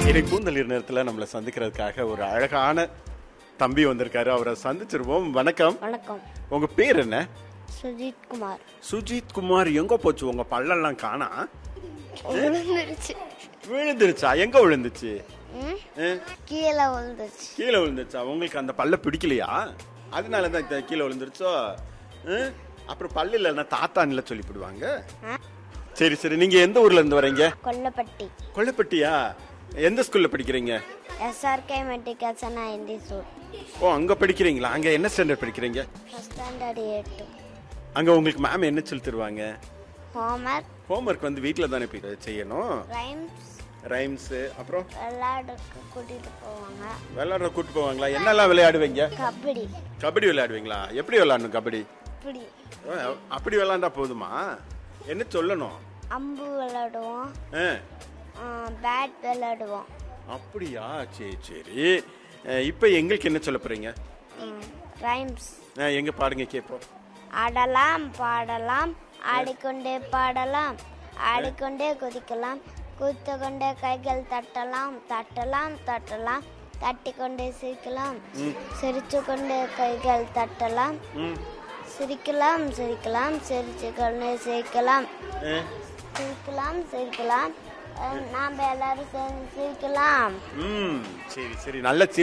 இன்னைக்கு பூந்தளிர் நேரத்தில் நம்மளை சந்திக்கிறதுக்காக ஒரு அழகான தம்பி வந்திருக்காரு அவரை சந்திச்சிருவோம் வணக்கம் வணக்கம் உங்க பேர் என்ன சுஜித் குமார் சுஜித் குமார் எங்க போச்சு உங்க பல்லெல்லாம் காணா விழுந்துருச்சு விழுந்துருச்சா எங்க விழுந்துச்சு ம்? ஆ, கீழே விழுந்துருச்சு கீழே விழுந்துருச்சா உங்களுக்கு அந்த பல்ல பிடிக்கலையா அதனால தான் இந்த கீழே விழுந்துருச்சோ ஆ, அப்புறம் பல்லு இல்லைன்னா தாத்தான்ல சொல்லிவிடுவாங்க ஆ? சரி சரி நீங்க எந்த ஊர்ல இருந்து வரீங்க கொல்லப்பட்டி கொல்லப்பட்டியா எந்த ஸ்கூல்ல படிக்கிறீங்க எஸ்ஆர்கே மெட்ரிகேஷன் ஹிந்தி ஸ்கூல் ஓ அங்க படிக்கிறீங்களா அங்க என்ன ஸ்டாண்டர்ட் படிக்கிறீங்க ஃபஸ்ட் ஸ்டாண்டர்ட் எட்டு அங்க உங்களுக்கு மேம் என்ன சொல்லி தருவாங்க ஹோம்ஒர்க் ஹோம்ஒர்க் வந்து வீட்டில் தானே போய் செய்யணும் ரைம்ஸ் ரைம்ஸ் அப்புறம் விளையாடுக்கு கூட்டிட்டு போவாங்க விளையாடுற கூட்டு போவாங்களா என்னெல்லாம் விளையாடுவீங்க கபடி கபடி விளையாடுவீங்களா எப்படி விளையாடணும் கபடி இப்படி ஓ, அப்படி விளையாண்டா போதுமா என்ன சொல்லணும் அம்பு விளையாடுவோம் ஆ, பேட் விளையாடுவோம் அப்படியா சரி சரி அஹ், இப்போ எங்களுக்கு என்ன சொல்ல போறீங்க ரைம்ஸ் அஹ், எங்க பாடுங்க கேட்போம் ஆடலாம் பாடலாம் ஆடிக்கொண்டே பாடலாம் ஆடிக்கொண்டே குதிக்கலாம் குதித்து கொண்டே கைகள் தட்டலாம் தட்டலாம் தட்டலாம் தட்டிக்கொண்டே சிரிக்கலாம் சிரித்து கொண்டே கைகள் தட்டலாம் ம் சிரிக்கலாம் சிரிக்கலாம் சிரித்து கொண்டே சிரிக்கலாம் அஹ், சிரிக்கலாம் சிரிக்கலாம் அஹ், நாம் எல்லாரும் சேர்ந்து சிரிக்கலாம் ம் சரி சரி நல்ல